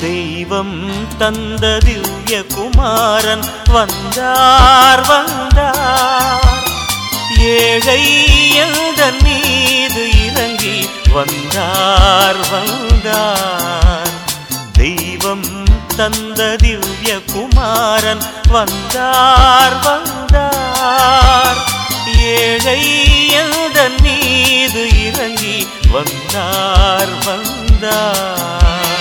தெய்வம் தந்த திவ்ய குமாரன் வந்தார் வந்தார் ஏழை எந்தன் மீது இறங்கி வந்தார் வந்தார் தெய்வம் தந்த திவ்ய குமாரன் வந்தார் வந்தார் ஏழை எந்தன் மீது இறங்கி வந்தார் வந்தார்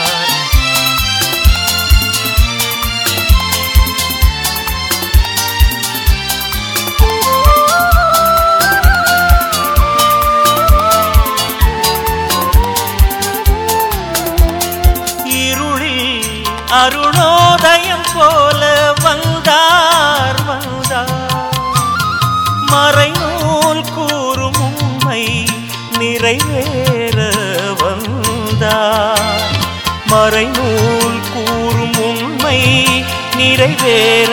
இருளில் அருணோதயம் போல வந்தார் வந்தார் மறைநூல் கூறும் உண்மை நிறைவேற வந்தார் மறைநூல் கூறும் உண்மை நிறைவேற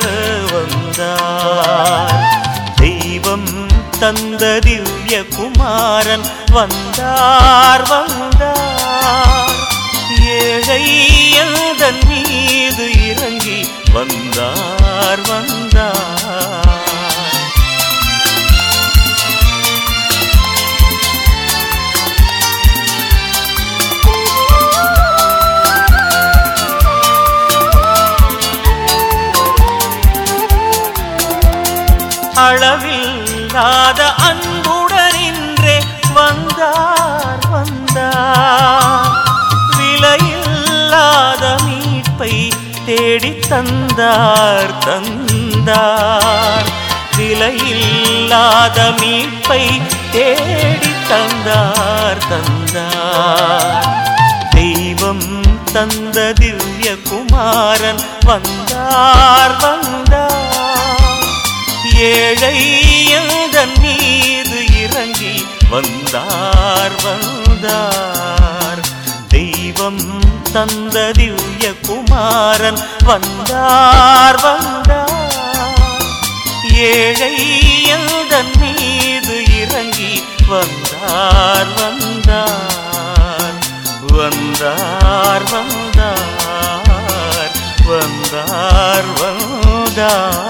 வந்தார் தெய்வம் தந்த திவ்ய குமாரன் வந்தார் வந்தார் ஏழை எந்தன் மீது இறங்கி வந்தார் வந்தார் அளவில்லாத அன்புடன் இன்றே வந்தார் வந்தார் விலையில்லாத மீட்பை தேடித் தந்தார் தந்தார் விலையில்லாத மீட்பை தேடித் தந்தார் தந்தார் தெய்வம் தந்த திவ்ய குமாரன் வந்தார் வந்தார் ஏழை எந்தன் மீது இறங்கி வந்தார் வந்தார் தெய்வம் தந்த திவ்ய குமாரன் வந்தார் வந்தார் ஏழை எந்தன் மீது இறங்கி வந்தார் வந்தார் வந்தார் வந்தார் வந்தார் வந்தார்